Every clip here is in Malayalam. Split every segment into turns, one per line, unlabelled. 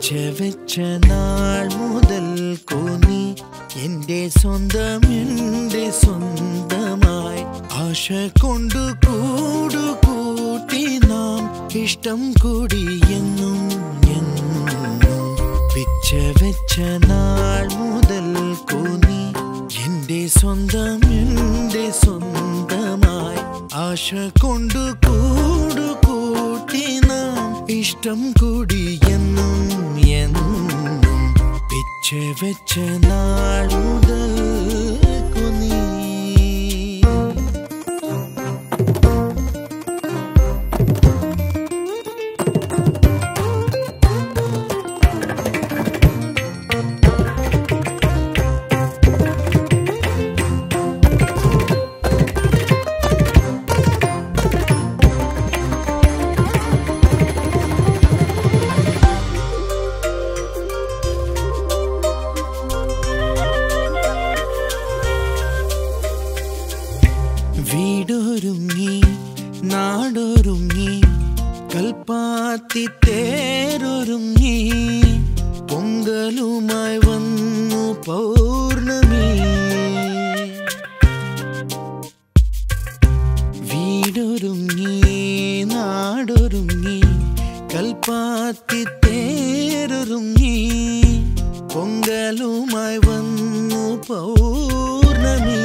പിച്ച വെച്ച നാൾ മുതൽ കൂനി എന്റെ സ്വന്തം എന്റെ സ്വന്തമായി ആശ കൊണ്ടു കൂടു കൂട്ടി നാം ഇഷ്ടം കൂടി എന്നും എന്നും പിച്ച വെച്ച നാൾ മുതൽ കൂനി എന്റെ സ്വന്തം എന്റെ സ്വന്തമായി ആശ കൊണ്ടു കൂടു കൂട്ടി നാം ഇഷ്ടം കൂടി എന്നും എന്നും പിച്ച വെച്ച നാൾ മുതൽ കുനീ വീടൊരുങ്ങി നാടൊരുങ്ങി കൽപ്പാത്തി തേരൊരുങ്ങി പൊങ്കലുമായി വന്നു പൗർണമി വീടൊരുങ്ങി നാടൊരുങ്ങി കൽപ്പാത്തി തേരൊരുങ്ങി പൊങ്കലുമായി വന്നു പൗർണമി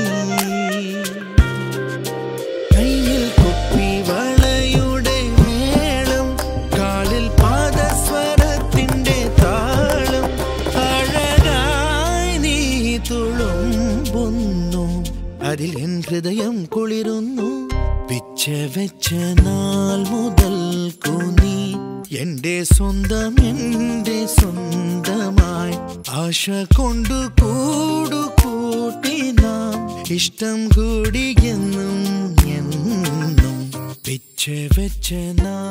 കയ്യിൽ കുപ്പി വളയുടെ മേളം കാലിൽ പാദസ്വരത്തിന്റെ താളം അഴകായി നീ തുളുമ്പുന്നു അതിൽ എൻ ഹൃദയം കുളിരുന്നു പിച്ച വെച്ച നാൾ മുതൽ കൂനി എന്റെ സ്വന്തം എന്റെ സ്വന്തമായി ആശ കൊണ്ടു കൂടു കൂട്ടി നാം ഇഷ്ടം കൂടി എന്നും എന്നും പിച്ച വെച്ച നാൾ